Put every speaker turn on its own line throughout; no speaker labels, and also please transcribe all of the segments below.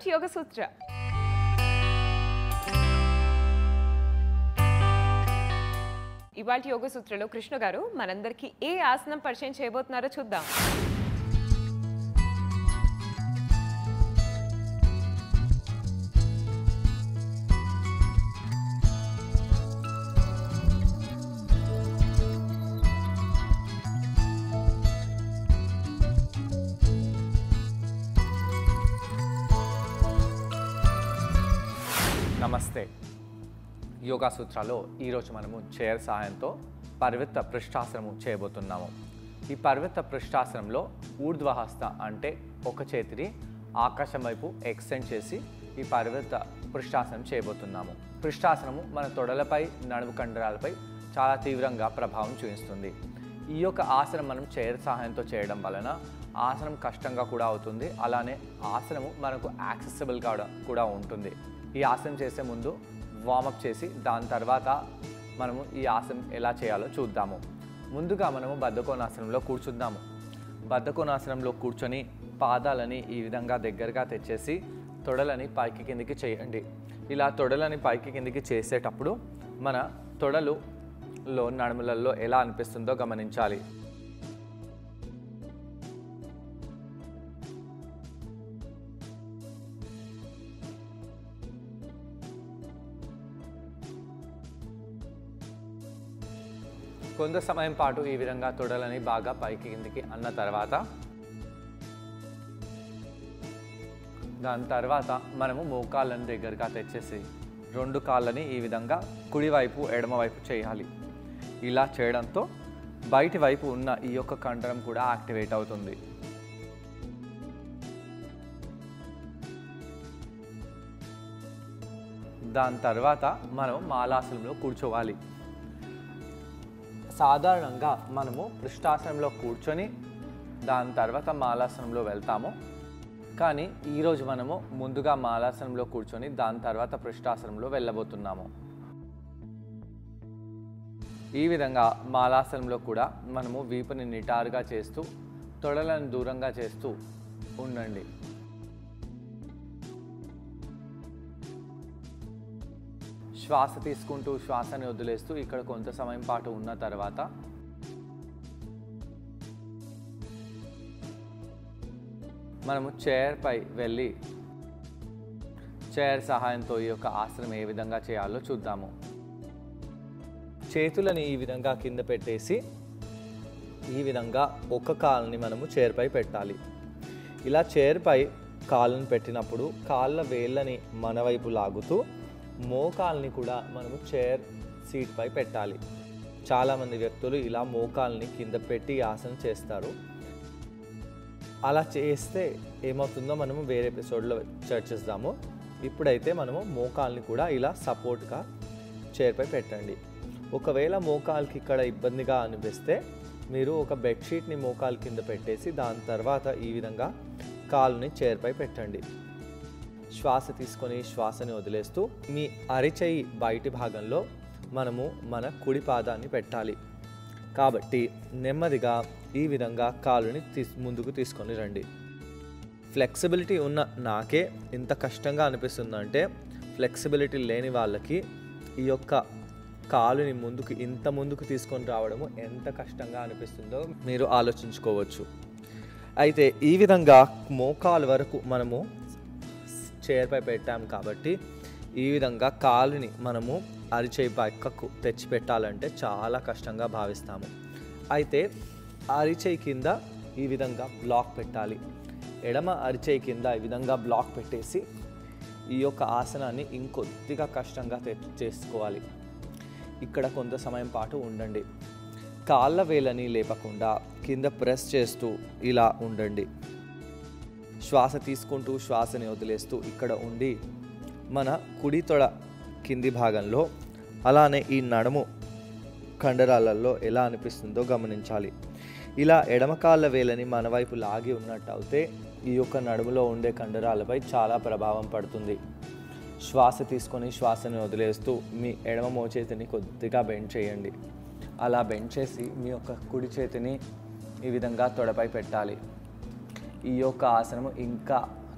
to యోగ సూత్ర ఇవాళ యోగ సూత్రలో కృష్ణ గారు మనందరికీ ఏ ఆసనం పరిచయం చేయబోతున్నారో చూద్దాం
నమస్తే యోగా సూత్రాలో ఈరోజు మనము చైర్ సహాయంతో పర్వత పృష్ఠాసనము చేయబోతున్నాము ఈ పర్వత పృష్ఠాసనంలో ఊర్ధ్వహస్త అంటే ఒక చేతిని ఆకాశం వైపు ఎక్స్టెండ్ చేసి ఈ పర్వత పృష్ఠాసనం చేయబోతున్నాము పృష్ఠాసనము మన తొడలపై నడుము కండరాలపై చాలా తీవ్రంగా ప్రభావం చూపిస్తుంది ఈ యొక్క ఆసనం మనం చైర్ సహాయంతో చేయడం వలన ఆసనం కష్టంగా కూడా అవుతుంది అలానే ఆసనము మనకు యాక్సెసిబుల్ కూడా కూడా ఉంటుంది ఈ ఆసనం చేసే ముందు వార్మప్ చేసి దాని తర్వాత మనము ఈ ఆసనం ఎలా చేయాలో చూద్దాము ముందుగా మనము బద్ధకోణాసనంలో కూర్చుందాము బద్ధకోణాసనంలో కూర్చొని పాదాలని ఈ విధంగా దగ్గరగా తెచ్చేసి తొడలని పైకి కిందికి చేయండి ఇలా తొడలని పైకి కిందికి చేసేటప్పుడు మన తొడలు లో నడుములలో ఎలా అనిపిస్తుందో గమనించాలి కొంత సమయం పాటు ఈ విధంగా తొడలని బాగా పైకి కిందికి అన్న తర్వాత దాని తర్వాత మనము మోకాళ్ళని దగ్గరగా తెచ్చేసి రెండు కాళ్ళని ఈ విధంగా కుడివైపు ఎడమవైపు చేయాలి ఇలా చేయడంతో బయటి వైపు ఉన్న ఈ యొక్క కండరం కూడా యాక్టివేట్ అవుతుంది దాని తర్వాత మనం మాలాసనంలో కూర్చోవాలి సాధారణంగా మనము పృష్ఠాసనంలో కూర్చొని దాని తర్వాత మాలాసనంలో వెళ్తాము కానీ ఈరోజు మనము ముందుగా మాలాసనంలో కూర్చొని దాని తర్వాత పృష్ఠాసనంలో వెళ్ళబోతున్నాము ఈ విధంగా మాలాసనంలో కూడా మనము వీపుని నిటారుగా చేస్తూ తొడలను దూరంగా చేస్తూ ఉండండి శ్వాస తీసుకుంటూ శ్వాసని వదిలేస్తూ ఇక్కడ కొంత సమయం పాటు ఉన్న తర్వాత మనము చైర్పై వెళ్ళి చైర్ సహాయంతో ఈ యొక్క ఆసనం ఏ విధంగా చేయాలో చూద్దాము చేతులని ఈ విధంగా కింద పెట్టేసి ఈ విధంగా ఒక కాలుని మనము చైర్పై పెట్టాలి ఇలా చైర్పై కాళ్ళను పెట్టినప్పుడు కాళ్ళ వేళ్ళని మన వైపు లాగుతూ మోకాల్ని కూడా మనము చైర్ సీట్పై పెట్టాలి చాలామంది వ్యక్తులు ఇలా మోకాల్ని కింద పెట్టి ఆసనం చేస్తారు అలా చేస్తే ఏమవుతుందో మనము వేరే ఎపిసోడ్లో చర్చిస్తాము ఇప్పుడైతే మనము మోకాల్ని కూడా ఇలా సపోర్ట్గా చైర్పై పెట్టండి ఒకవేళ మోకాల్కి ఇక్కడ ఇబ్బందిగా అనిపిస్తే మీరు ఒక బెడ్షీట్ని మోకాలు కింద పెట్టేసి దాని తర్వాత ఈ విధంగా కాలుని చైర్పై పెట్టండి శ్వాస తీసుకొని శ్వాసని వదిలేస్తూ మీ అరిచేయి బయటి భాగంలో మనము మన కుడి పాదాన్ని పెట్టాలి కాబట్టి నెమ్మదిగా ఈ విధంగా కాలుని తీస్ ముందుకు తీసుకొని రండి ఫ్లెక్సిబిలిటీ ఉన్న నాకే ఇంత కష్టంగా అనిపిస్తుందంటే ఫ్లెక్సిబిలిటీ లేని వాళ్ళకి ఈ యొక్క కాలుని ముందుకు ఇంత ముందుకు తీసుకొని రావడము ఎంత కష్టంగా అనిపిస్తుందో మీరు ఆలోచించుకోవచ్చు అయితే ఈ విధంగా మోకాలు వరకు మనము చైర్పై పెట్టాం కాబట్టి ఈ విధంగా కాలుని మనము అరిచేయి పక్కకు తెచ్చి పెట్టాలంటే చాలా కష్టంగా భావిస్తాము అయితే అరిచేయి కింద ఈ విధంగా బ్లాక్ పెట్టాలి ఎడమ అరిచేయి కింద ఈ విధంగా బ్లాక్ పెట్టేసి ఈ యొక్క ఆసనాన్ని ఇంకొద్దిగా కష్టంగా తె చేసుకోవాలి ఇక్కడ కొంత సమయం పాటు ఉండండి కాళ్ళ వేలని లేపకుండా కింద ప్రెస్ చేస్తూ ఇలా ఉండండి శ్వాస తీసుకుంటూ శ్వాసని వదిలేస్తూ ఇక్కడ ఉండి మన కుడి తొడ కింది భాగంలో అలానే ఈ నడుము కండరాలలో ఎలా అనిపిస్తుందో గమనించాలి ఇలా ఎడమ కాళ్ళ వేలని మన వైపు లాగి ఉన్నట్టు అయితే ఈ యొక్క నడుములో ఉండే కండరాలపై చాలా ప్రభావం పడుతుంది శ్వాస తీసుకొని శ్వాసని వదిలేస్తూ మీ ఎడమ మోచేతిని కొద్దిగా బెండ్ చేయండి అలా బెండ్ చేసి మీ యొక్క కుడి చేతిని ఈ విధంగా తొడపై పెట్టాలి ఈ యొక్క ఆసనము ఇంకా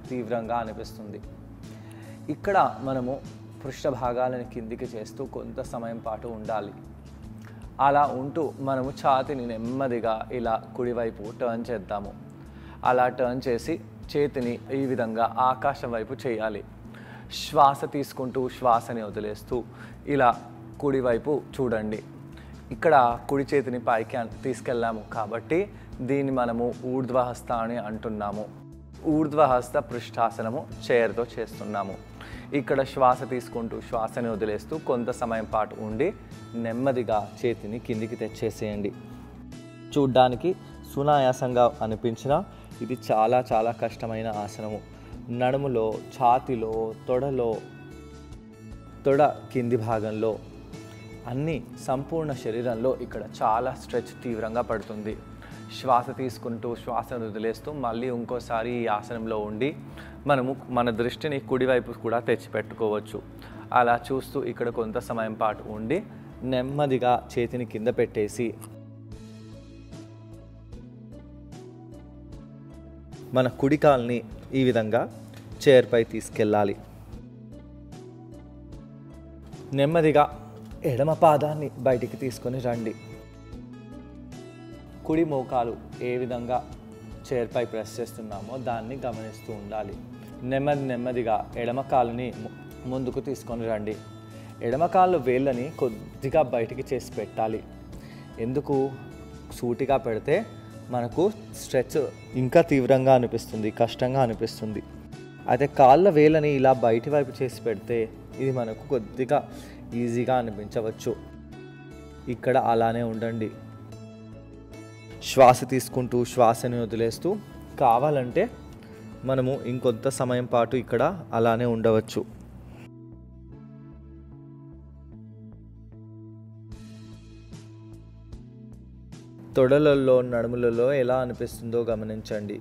తీవ్రంగా అనిపిస్తుంది ఇక్కడ మనము పృష్ఠ భాగాలను కిందికి చేస్తూ కొంత సమయం పాటు ఉండాలి అలా ఉంటూ మనము ఛాతిని నెమ్మదిగా ఇలా కుడివైపు టర్న్ చేద్దాము అలా టర్న్ చేసి చేతిని ఈ విధంగా ఆకాశం వైపు చేయాలి శ్వాస తీసుకుంటూ శ్వాసని వదిలేస్తూ ఇలా కుడివైపు చూడండి ఇక్కడ కుడి చేతిని పైకి అన్- తీసుకెళ్ళాము కాబట్టి దీన్ని మనము ఊర్ధ్వహస్త అని అంటున్నాము ఊర్ధ్వహస్త పృష్ఠాసనము చైర్తో చేస్తున్నాము ఇక్కడ శ్వాస తీసుకుంటూ శ్వాసని వదిలేస్తూ కొంత సమయం పాటు ఉండి నెమ్మదిగా చేతిని కిందికి తెచ్చేసేయండి చూడ్డానికి సునాయాసంగా అనిపించిన ఇది చాలా చాలా కష్టమైన ఆసనము నడుములో ఛాతిలో తొడలో తొడ కింది భాగంలో అన్ని సంపూర్ణ శరీరంలో ఇక్కడ చాలా స్ట్రెచ్ తీవ్రంగా పడుతుంది శ్వాస తీసుకుంటూ శ్వాసను వదిలేస్తూ మళ్ళీ ఇంకోసారి ఈ ఆసనంలో ఉండి మనము మన దృష్టిని కుడివైపు కూడా తెచ్చిపెట్టుకోవచ్చు అలా చూస్తూ ఇక్కడ కొంత సమయం పాటు ఉండి నెమ్మదిగా చేతిని కింద పెట్టేసి మన కుడి కాల్ని ఈ విధంగా చైర్పై తీసుకెళ్ళాలి నెమ్మదిగా ఎడమ పాదాన్ని బయటికి తీసుకొని రండి కుడి మోకాలు ఏ విధంగా చైర్పై ప్రెస్ చేస్తున్నామో దాన్ని గమనిస్తూ ఉండాలి నెమ్మది నెమ్మదిగా ఎడమ కాలుని ము- ముందుకు తీసుకొని రండి ఎడమ కాళ్ళు వేళ్ళని కొద్దిగా బయటికి చేసి పెట్టాలి ఎందుకు సూటిగా పెడితే మనకు స్ట్రెచ్ ఇంకా తీవ్రంగా అనిపిస్తుంది కష్టంగా అనిపిస్తుంది అయితే కాళ్ళ వేళ్ళని ఇలా బయటి వైపు చేసి పెడితే ఇది మనకు కొద్దిగా ఈజీగా అనిపించవచ్చు ఇక్కడ అలానే ఉండండి శ్వాస తీసుకుంటూ శ్వాసని వదిలేస్తూ కావాలంటే మనము ఇంకొంత సమయం పాటు ఇక్కడ అలానే ఉండవచ్చు తొడలలో నడుములలో ఎలా అనిపిస్తుందో గమనించండి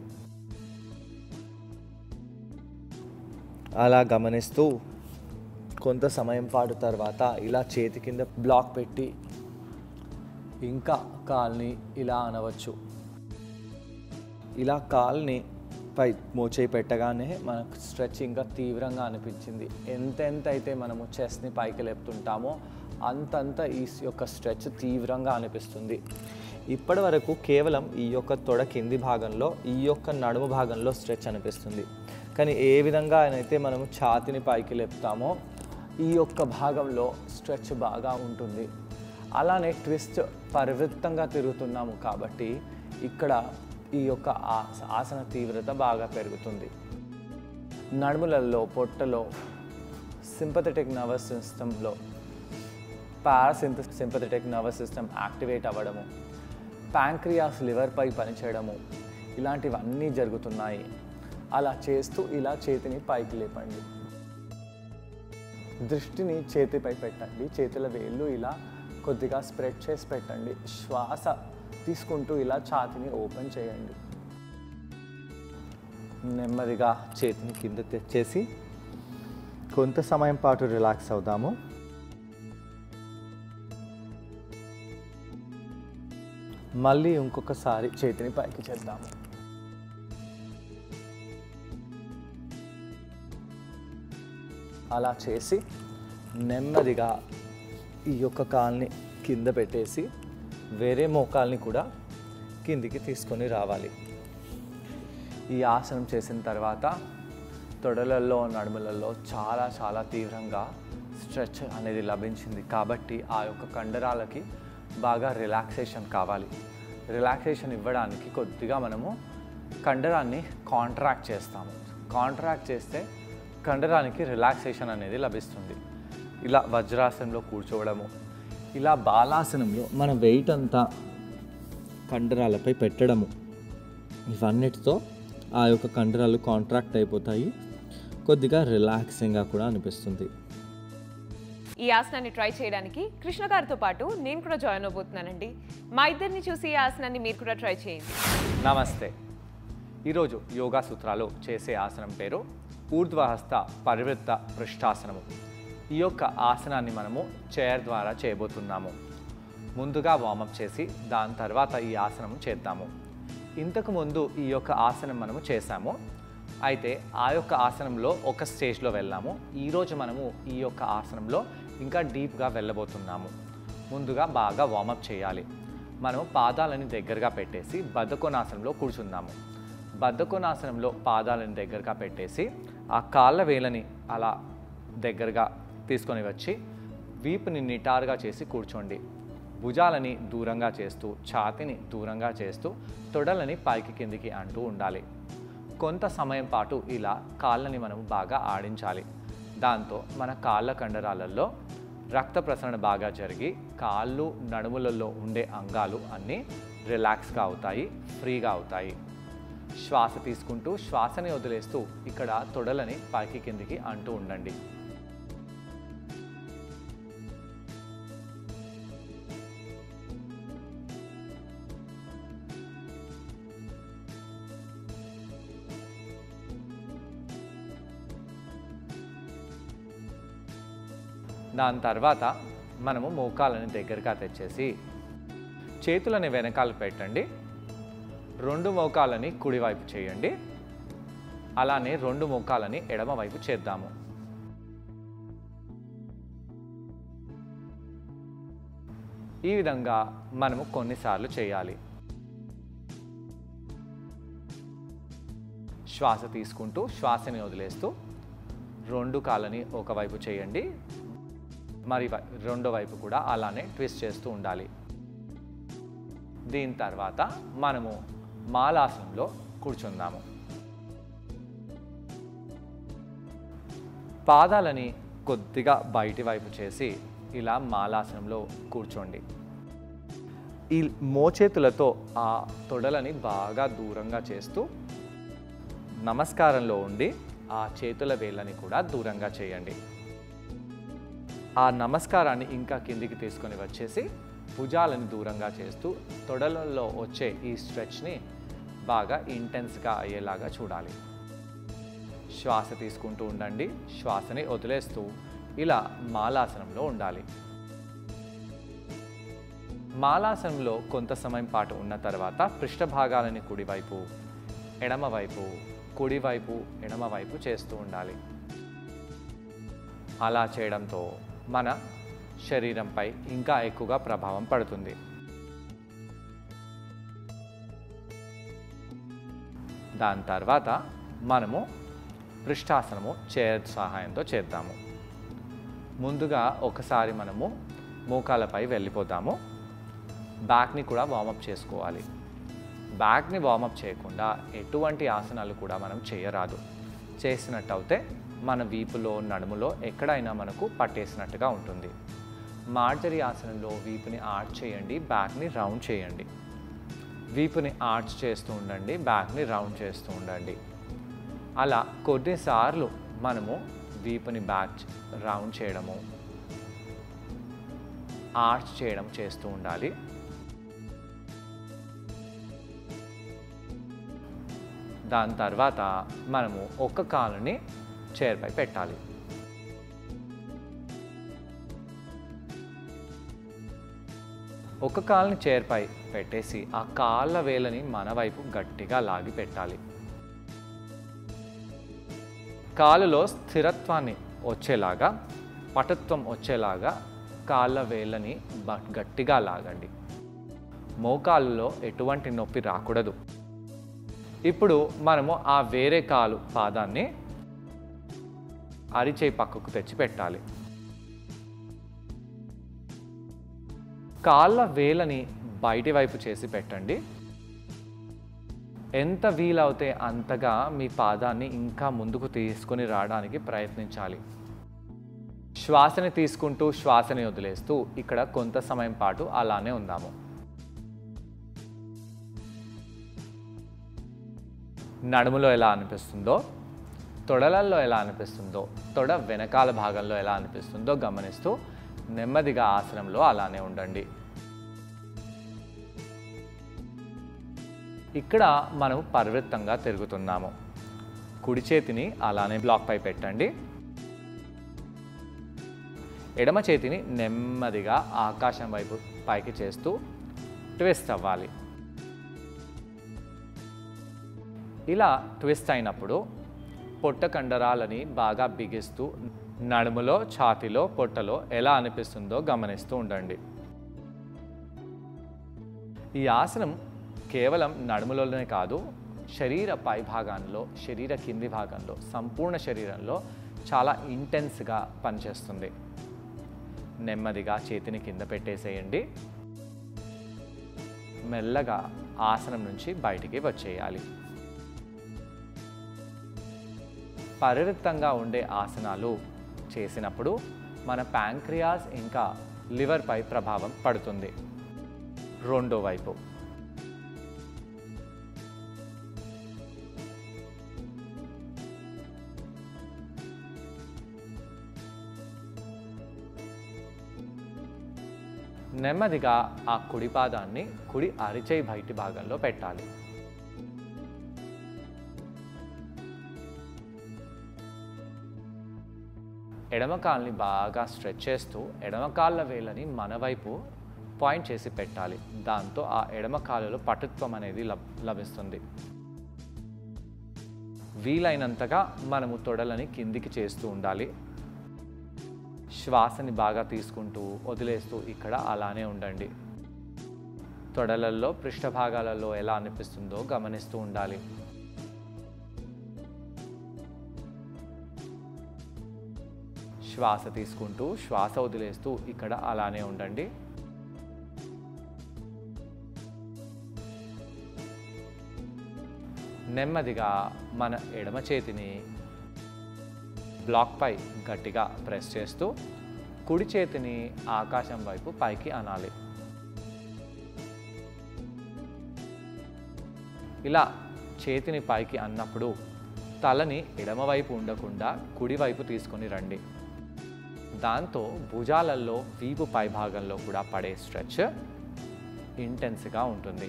అలా గమనిస్తూ కొంత సమయం పాటు తర్వాత ఇలా చేతి కింద బ్లాక్ పెట్టి ఇంకా కాల్ని ఇలా అనవచ్చు ఇలా కాల్ని పై మోచేయి పెట్టగానే మనకు స్ట్రెచ్ ఇంకా తీవ్రంగా అనిపించింది ఎంతెంత అయితే మనము చెస్ట్ని పైకి లేపుతుంటామో అంతంత ఈ యొక్క స్ట్రెచ్ తీవ్రంగా అనిపిస్తుంది ఇప్పటి వరకు కేవలం ఈ యొక్క తొడ కింది భాగంలో ఈ యొక్క నడుము భాగంలో స్ట్రెచ్ అనిపిస్తుంది కానీ ఏ విధంగా అయితే మనము ఛాతిని పైకి లేపుతామో ఈ యొక్క భాగంలో స్ట్రెచ్ బాగా ఉంటుంది అలానే ట్విస్ట్ పరివృత్తంగా తిరుగుతున్నాము కాబట్టి ఇక్కడ ఈ యొక్క ఆస- ఆసన తీవ్రత బాగా పెరుగుతుంది నడుములలో పొట్టలో సింపథెటిక్ నర్వస్ సిస్టంలో parasympathetic nervous system activate అవ్వడము ప్యాంక్రియాస్ లివర్పై పనిచేయడము ఇలాంటివన్నీ జరుగుతున్నాయి అలా చేస్తూ ఇలా చేతిని పైకి లేపండి దృష్టిని చేతిపై పెట్టండి చేతుల వేళ్ళు ఇలా కొద్దిగా స్ప్రెడ్ చేసి పెట్టండి శ్వాస తీసుకుంటూ ఇలా ఛాతిని ఓపెన్ చేయండి నెమ్మదిగా చేతిని కింద తెచ్చేసి కొంత సమయం పాటు రిలాక్స్ అవుదాము మళ్ళీ ఇంకొకసారి చేతిని పైకి చేద్దాము అలా చేసి నెమ్మదిగా ఈ యొక్క కాల్ని కింద పెట్టేసి వేరే మోకాల్ని కూడా కిందికి తీసుకొని రావాలి ఈ ఆసనం చేసిన తర్వాత తొడలలో నడుములలో చాలా చాలా తీవ్రంగా స్ట్రెచ్ అనేది లభించింది కాబట్టి ఆ యొక్క కండరాలకి బాగా రిలాక్సేషన్ కావాలి రిలాక్సేషన్ ఇవ్వడానికి కొద్దిగా మనము కండరాన్ని కాంట్రాక్ట్ చేస్తాము కాంట్రాక్ట్ చేస్తే కండరానికి రిలాక్సేషన్ అనేది లభిస్తుంది ఇలా వజ్రాసనంలో కూర్చోవడము ఇలా బాలాసనంలో మన వెయిట్ అంతా కండరాలపై పెట్టడము ఇవన్నిటితో ఆ యొక్క కండరాలు కాంట్రాక్ట్ అయిపోతాయి కొద్దిగా రిలాక్సింగ్గా కూడా అనిపిస్తుంది
ఈ ఆసనాన్ని ట్రై చేయడానికి కృష్ణ గారితో పాటు నేను కూడా జాయిన్ అవబోతున్నానండి మా ఇద్దరిని చూసి ఈ ఆసనాన్ని మీరు కూడా ట్రై చేయండి
నమస్తే ఈరోజు యోగా సూత్రాలు చేసే ఆసనం పేరు ఊర్ధ్వహస్త పరివృత్త పృష్ఠాసనము ఈ యొక్క ఆసనాన్ని మనము చైర్ ద్వారా చేయబోతున్నాము ముందుగా వార్మప్ చేసి దాని తర్వాత ఈ ఆసనం చేద్దాము ఇంతకు ముందు ఈ యొక్క ఆసనం మనము చేశాము అయితే ఆ యొక్క ఆసనంలో ఒక స్టేజ్లో వెళ్ళాము ఈరోజు మనము ఈ యొక్క ఆసనంలో ఇంకా డీప్గా వెళ్ళబోతున్నాము ముందుగా బాగా వార్మప్ చేయాలి మనము పాదాలని దగ్గరగా పెట్టేసి బద్ధకోనాసనంలో కూర్చుందాము బద్ధకోనాసనంలో పాదాలని దగ్గరగా పెట్టేసి ఆ కాళ్ళ వేలని అలా దగ్గరగా తీసుకొని వచ్చి వీపుని నిటారుగా చేసి కూర్చోండి భుజాలని దూరంగా చేస్తూ ఛాతిని దూరంగా చేస్తూ తొడలని పైకి కిందికి అంటూ ఉండాలి కొంత సమయం పాటు ఇలా కాళ్ళని మనం బాగా ఆడించాలి దాంతో మన కాళ్ళ కండరాలలో రక్త ప్రసరణ బాగా జరిగి కాళ్ళు నడుములలో ఉండే అంగాలు అన్నీ రిలాక్స్గా అవుతాయి ఫ్రీగా అవుతాయి శ్వాస తీసుకుంటూ శ్వాసని వదిలేస్తూ ఇక్కడ తొడలని పైకి కిందికి అంటూ ఉండండి దాని తర్వాత మనము మోకాలని దగ్గరగా తెచ్చేసి చేతులని వెనకాల పెట్టండి రెండు మోకాలని కుడివైపు చేయండి అలానే రెండు మోకాలని ఎడమ వైపు చేద్దాము ఈ విధంగా మనము కొన్నిసార్లు చేయాలి శ్వాస తీసుకుంటూ శ్వాసని వదిలేస్తూ రెండు కాళ్ళని ఒకవైపు చేయండి మరి వై- రెండో వైపు కూడా అలానే ట్విస్ట్ చేస్తూ ఉండాలి దీని తర్వాత మనము మాలాసనంలో కూర్చుందాము పాదాలని కొద్దిగా బయటి వైపు చేసి ఇలా మాలాసనంలో కూర్చోండి ఈ మోచేతులతో ఆ తొడలని బాగా దూరంగా చేస్తూ నమస్కారంలో ఉండి ఆ చేతుల వేళ్ళని కూడా దూరంగా చేయండి ఆ నమస్కారాన్ని ఇంకా కిందికి తీసుకొని వచ్చేసి భుజాలని దూరంగా చేస్తూ తొడలలో వచ్చే ఈ స్ట్రెచ్ని బాగా ఇంటెన్స్గా అయ్యేలాగా చూడాలి శ్వాస తీసుకుంటూ ఉండండి శ్వాసని వదిలేస్తూ ఇలా మాలాసనంలో ఉండాలి మాలాసనంలో కొంత సమయం పాటు ఉన్న తర్వాత పృష్ఠభాగాలని కుడివైపు ఎడమవైపు కుడివైపు ఎడమవైపు చేస్తూ ఉండాలి అలా చేయడంతో మన శరీరంపై ఇంకా ఎక్కువగా ప్రభావం పడుతుంది దాని తర్వాత మనము పృష్ఠాసనము చైర్ సహాయంతో చేద్దాము ముందుగా ఒకసారి మనము మోకాలపై వెళ్ళిపోతాము బ్యాక్ని కూడా వార్మప్ చేసుకోవాలి బ్యాక్ని వార్మప్ చేయకుండా ఎటువంటి ఆసనాలు కూడా మనం చేయరాదు చేసినట్టయితే మన వీపులో నడుములో ఎక్కడైనా మనకు పట్టేసినట్టుగా ఉంటుంది మార్జరీ ఆసనంలో వీపుని ఆర్చ్ చేయండి బ్యాక్ని రౌండ్ చేయండి వీపుని ఆర్చ్ చేస్తూ ఉండండి బ్యాక్ని రౌండ్ చేస్తూ ఉండండి అలా కొన్నిసార్లు మనము వీపుని బ్యాక్ రౌండ్ చేయడము ఆర్చ్ చేయడం చేస్తూ ఉండాలి దాని తర్వాత మనము ఒక కాలుని చైర్పై పెట్టాలి ఒక కాలుని చైర్పై పెట్టేసి ఆ కాళ్ళ వేలని మన వైపు గట్టిగా లాగి పెట్టాలి కాలులో స్థిరత్వాన్ని వచ్చేలాగా పటుత్వం వచ్చేలాగా కాళ్ళ వేళ్ళని బ- గట్టిగా లాగండి మోకాళ్ళలో ఎటువంటి నొప్పి రాకూడదు ఇప్పుడు మనము ఆ వేరే కాలు పాదాన్ని అరిచేయి పక్కకు తెచ్చి పెట్టాలి కాళ్ళ వేలని బయటి వైపు చేసి పెట్టండి ఎంత వీలవుతే అంతగా మీ పాదాన్ని ఇంకా ముందుకు తీసుకొని రావడానికి ప్రయత్నించాలి శ్వాసని తీసుకుంటూ శ్వాసని వదిలేస్తూ ఇక్కడ కొంత సమయం పాటు అలానే ఉందాము నడుములో ఎలా అనిపిస్తుందో తొడలల్లో ఎలా అనిపిస్తుందో తొడ వెనకాల భాగంలో ఎలా అనిపిస్తుందో గమనిస్తూ నెమ్మదిగా ఆసనంలో అలానే ఉండండి ఇక్కడ మనం పరివృత్తంగా తిరుగుతున్నాము కుడి చేతిని అలానే బ్లాక్ పై పెట్టండి ఎడమ చేతిని నెమ్మదిగా ఆకాశం వైపు పైకి చేస్తూ ట్విస్ట్ అవ్వాలి ఇలా ట్విస్ట్ అయినప్పుడు పొట్ట కండరాలని బాగా బిగిస్తూ నడుములో ఛాతిలో పొట్టలో ఎలా అనిపిస్తుందో గమనిస్తూ ఉండండి ఈ ఆసనం కేవలం నడుములోనే కాదు శరీర పై భాగంలో శరీర కింది భాగంలో సంపూర్ణ శరీరంలో చాలా ఇంటెన్స్గా పనిచేస్తుంది నెమ్మదిగా చేతిని కింద పెట్టేసేయండి మెల్లగా ఆసనం నుంచి బయటికి వచ్చేయాలి పరివృత్తంగా ఉండే ఆసనాలు చేసినప్పుడు మన ప్యాంక్రియాస్ ఇంకా లివర్పై ప్రభావం పడుతుంది రెండో వైపు నెమ్మదిగా ఆ కుడి పాదాన్ని కుడి అరిచేయి బయటి భాగంలో పెట్టాలి ఎడమ కాల్ని బాగా స్ట్రెచ్ చేస్తూ ఎడమ కాళ్ళ వేళ్ళని మన వైపు పాయింట్ చేసి పెట్టాలి దాంతో ఆ ఎడమ కాలులో పటుత్వం అనేది లబ్ లభిస్తుంది వీలైనంతగా మనము తొడలని కిందికి చేస్తూ ఉండాలి శ్వాసని బాగా తీసుకుంటూ వదిలేస్తూ ఇక్కడ అలానే ఉండండి తొడలల్లో పృష్ఠభాగాలలో ఎలా అనిపిస్తుందో గమనిస్తూ ఉండాలి శ్వాస తీసుకుంటూ శ్వాస వదిలేస్తూ ఇక్కడ అలానే ఉండండి నెమ్మదిగా మన ఎడమ చేతిని బ్లాక్పై గట్టిగా ప్రెస్ చేస్తూ కుడి చేతిని ఆకాశం వైపు పైకి అనాలి ఇలా చేతిని పైకి అన్నప్పుడు తలని ఎడమవైపు ఉండకుండా కుడివైపు తీసుకొని రండి దాంతో భుజాలలో వీపు పైభాగంలో కూడా పడే స్ట్రెచ్ ఇంటెన్స్గా ఉంటుంది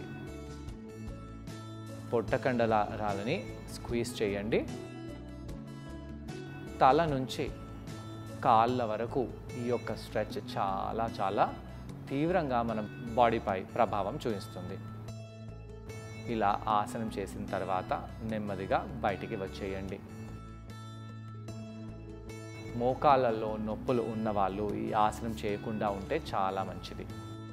పొట్టకండరాలని స్క్వీజ్ చేయండి తల నుంచి కాళ్ళ వరకు ఈ యొక్క స్ట్రెచ్ చాలా చాలా తీవ్రంగా మన బాడీపై ప్రభావం చూపిస్తుంది ఇలా ఆసనం చేసిన తర్వాత నెమ్మదిగా బయటికి వచ్చేయండి మోకాళ్ళల్లో నొప్పులు ఉన్నవాళ్ళు ఈ ఆసనం చేయకుండా ఉంటే చాలా మంచిది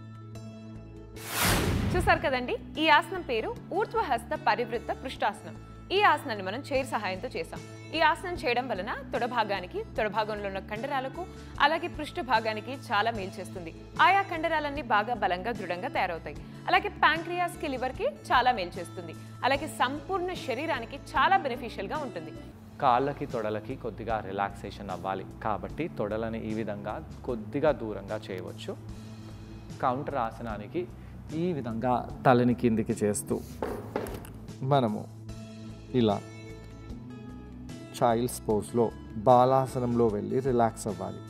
చూసారు కదండి ఈ ఆసనం పేరు ఊర్ధ్వహస్త పరివృత్త పృష్ఠాసనం ఈ ఆసనాన్ని మనం చైర్ సహాయంతో చేసాం ఈ ఆసనం చేయడం వలన తొడ భాగానికి తొడ భాగంలో ఉన్న కండరాలకు అలాగే పృష్ఠ భాగానికి చాలా మేలు చేస్తుంది ఆయా కండరాలన్నీ బాగా బలంగా దృఢంగా తయారవుతాయి అలాగే ప్యాంక్రియాస్ కి లివర్ కి చాలా మేలు చేస్తుంది అలాగే సంపూర్ణ శరీరానికి చాలా బెనిఫిషియల్ గా ఉంటుంది
కాళ్ళకి తొడలకి కొద్దిగా రిలాక్సేషన్ అవ్వాలి కాబట్టి తొడలని ఈ విధంగా కొద్దిగా దూరంగా చేయవచ్చు కౌంటర్ ఆసనానికి ఈ విధంగా తలని కిందికి చేస్తూ మనము ఇలా చైల్డ్స్ పోజ్లో బాలాసనంలో వెళ్ళి రిలాక్స్ అవ్వాలి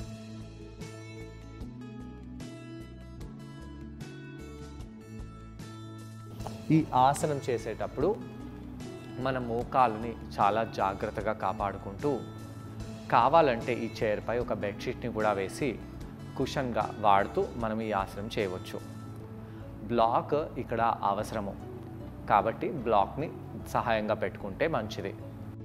ఈ ఆసనం చేసేటప్పుడు మన మోకాలని చాలా జాగ్రత్తగా కాపాడుకుంటూ కావాలంటే ఈ చైర్పై ఒక బెడ్షీట్ని కూడా వేసి కుషన్గా వాడుతూ మనం ఈ ఆసనం చేయవచ్చు బ్లాక్ ఇక్కడ అవసరము కాబట్టి బ్లాక్ని సహాయంగా పెట్టుకుంటే మంచిది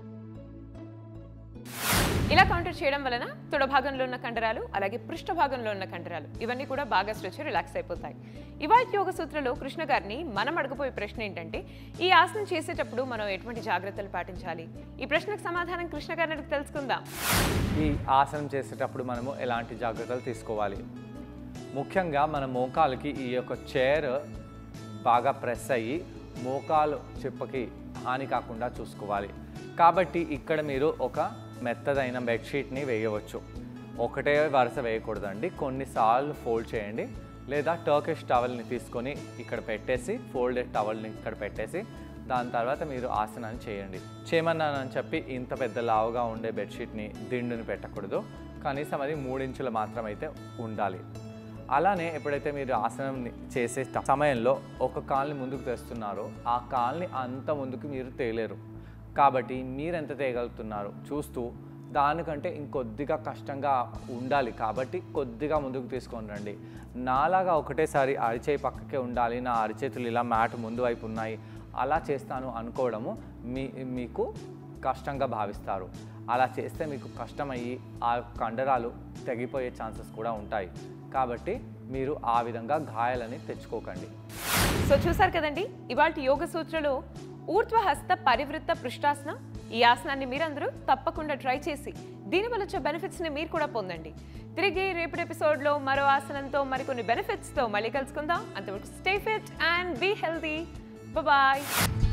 ఇలా కౌంటర్ చేయడం వలన తొడ భాగంలో ఉన్న కండరాలు అలాగే పృష్ఠ భాగంలో ఉన్న కండరాలు ఇవన్నీ కూడా బాగా స్ట్రెచ్ రిలాక్స్ అయిపోతాయి ఇవాళ యోగ సూత్రలో కృష్ణ గారిని మనం అడగబోయే ప్రశ్న ఏంటంటే ఈ ఆసనం చేసేటప్పుడు మనం ఎటువంటి జాగ్రత్తలు పాటించాలి ఈ ప్రశ్నకు సమాధానం కృష్ణ గారిని అడిగి తెలుసుకుందాం
ఈ ఆసనం చేసేటప్పుడు మనము ఎలాంటి జాగ్రత్తలు తీసుకోవాలి ముఖ్యంగా మన మోకాలకి ఈ యొక్క చైర్ బాగా ప్రెస్ అయ్యి మోకాలు చిప్పకి హాని కాకుండా చూసుకోవాలి కాబట్టి ఇక్కడ మీరు ఒక మెత్తదైన బెడ్షీట్ని వేయవచ్చు ఒకటే వరుస వేయకూడదండి కొన్నిసార్లు ఫోల్డ్ చేయండి లేదా టర్కిష్ టవల్ని తీసుకొని ఇక్కడ పెట్టేసి ఫోల్డెడ్ టవల్ని ఇక్కడ పెట్టేసి దాని తర్వాత మీరు ఆసనాన్ని చేయండి చేయమన్నానని చెప్పి ఇంత పెద్ద లావుగా ఉండే బెడ్షీట్ని దిండుని పెట్టకూడదు కనీసం అది మూడించులు మాత్రమైతే ఉండాలి అలానే ఎప్పుడైతే మీరు ఆసనం చేసే ట- సమయంలో ఒక కాల్ని ముందుకు తెస్తున్నారో ఆ కాల్ని అంత ముందుకు మీరు తేలేరు కాబట్టి మీరు ఎంత తేగలుగుతున్నారు చూస్తూ దానికంటే ఇంకొద్దిగా కష్టంగా ఉండాలి కాబట్టి కొద్దిగా ముందుకు తీసుకొని రండి నాలాగా ఒకటేసారి అరిచేయి పక్కకే ఉండాలి నా అరిచేతులు ఇలా మ్యాట్ ముందు వైపు ఉన్నాయి అలా చేస్తాను అనుకోవడము మీ మీకు కష్టంగా భావిస్తారు అలా చేస్తే మీకు కష్టమయ్యి ఆ కండరాలు తెగిపోయే ఛాన్సెస్ కూడా ఉంటాయి కాబట్టి మీరు ఆ విధంగా గాయాలని తెచ్చుకోకండి
సో చూసారు కదండి ఇవాళ యోగ సూత్రలో ఊర్ధ్వహస్త పరివృత్త పృష్ఠాసనం ఈ ఆసనాన్ని మీరందరూ తప్పకుండా ట్రై చేసి దీనివల్ల వచ్చే బెనిఫిట్స్ని మీరు కూడా పొందండి తిరిగి రేపటి ఎపిసోడ్లో మరో ఆసనంతో మరికొన్ని బెనిఫిట్స్తో మళ్ళీ కలుసుకుందాం అంతవరకు stay fit and be healthy bye